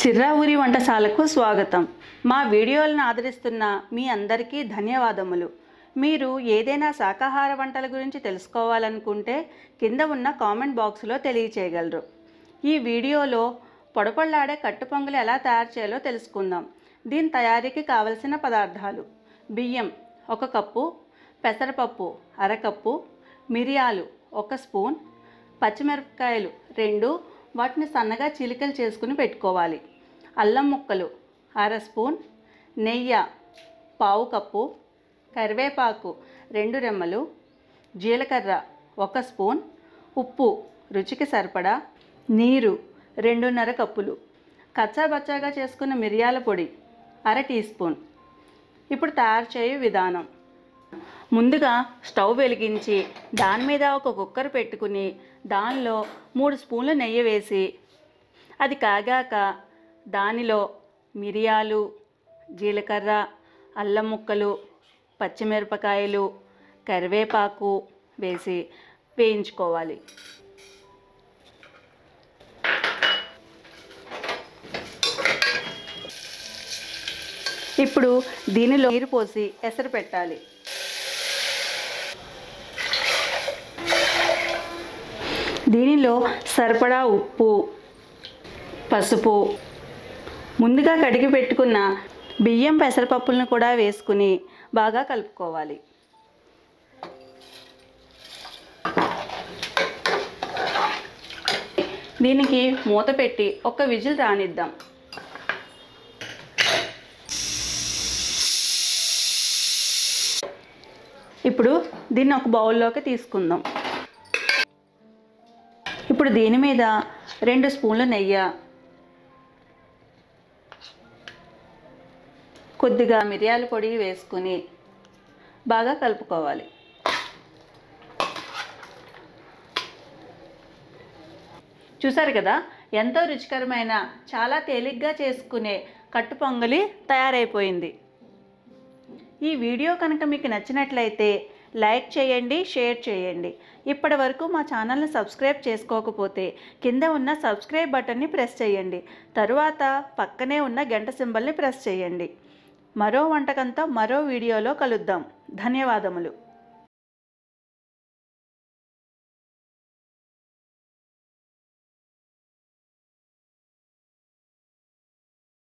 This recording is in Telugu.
సిర్రా ఊరి వంటశాలకు స్వాగతం మా వీడియోలను ఆదరిస్తున్న మీ అందరికీ ధన్యవాదములు మీరు ఏదైనా శాకాహార వంటల గురించి తెలుసుకోవాలనుకుంటే కింద ఉన్న కామెంట్ బాక్స్లో తెలియచేయగలరు ఈ వీడియోలో పొడపొళ్ళాడే కట్టు పొంగలు ఎలా తయారు చేయాలో తెలుసుకుందాం దీని తయారీకి కావలసిన పదార్థాలు బియ్యం ఒక కప్పు పెసరపప్పు అరకప్పు మిరియాలు ఒక స్పూన్ పచ్చిమిరపకాయలు రెండు వాటిని సన్నగా చీలికలు చేసుకుని పెట్టుకోవాలి అల్లం ముక్కలు అర స్పూన్ నెయ్యి పావు కప్పు కరివేపాకు రెండు రెమ్మలు జీలకర్ర ఒక స్పూన్ ఉప్పు రుచికి సరిపడా నీరు రెండున్నర కప్పులు కచ్చాబచ్చాగా చేసుకున్న మిరియాల పొడి అర టీ స్పూన్ ఇప్పుడు తయారు చేయు విధానం ముందుగా స్టవ్ వెలిగించి దాని మీద ఒక కుక్కర్ పెట్టుకుని దానిలో మూడు స్పూన్లు నెయ్యి వేసి అది కాగాక దానిలో మిరియాలు జీలకర్ర అల్లం ముక్కలు పచ్చిమిరపకాయలు కరివేపాకు వేసి వేయించుకోవాలి ఇప్పుడు దీనిలో నీరు పోసి ఎసరు పెట్టాలి దీనిలో సరిపడా ఉప్పు పసుపు ముందుగా కడిగి పెట్టుకున్న బియ్యం పెసరపప్పులను కూడా వేసుకుని బాగా కలుపుకోవాలి దీనికి మూత పెట్టి ఒక విజిల్ రానిద్దాం ఇప్పుడు దీన్ని ఒక బౌల్లోకి తీసుకుందాం ఇప్పుడు దీని మీద రెండు స్పూన్ల నెయ్యి కొద్దిగా మిరియాల పొడి వేసుకుని బాగా కలుపుకోవాలి చూసారు కదా ఎంతో రుచికరమైన చాలా తేలిగ్గా చేసుకునే కట్టు పొంగలి తయారైపోయింది ఈ వీడియో కనుక మీకు నచ్చినట్లయితే లైక్ చేయండి షేర్ చేయండి ఇప్పటి వరకు మా ఛానల్ని సబ్స్క్రైబ్ చేసుకోకపోతే కింద ఉన్న సబ్స్క్రైబ్ బటన్ని ప్రెస్ చేయండి తరువాత పక్కనే ఉన్న గంట సింబల్ని ప్రెస్ చేయండి మరో వంటకంతో మరో వీడియోలో కలుద్దాం ధన్యవాదములు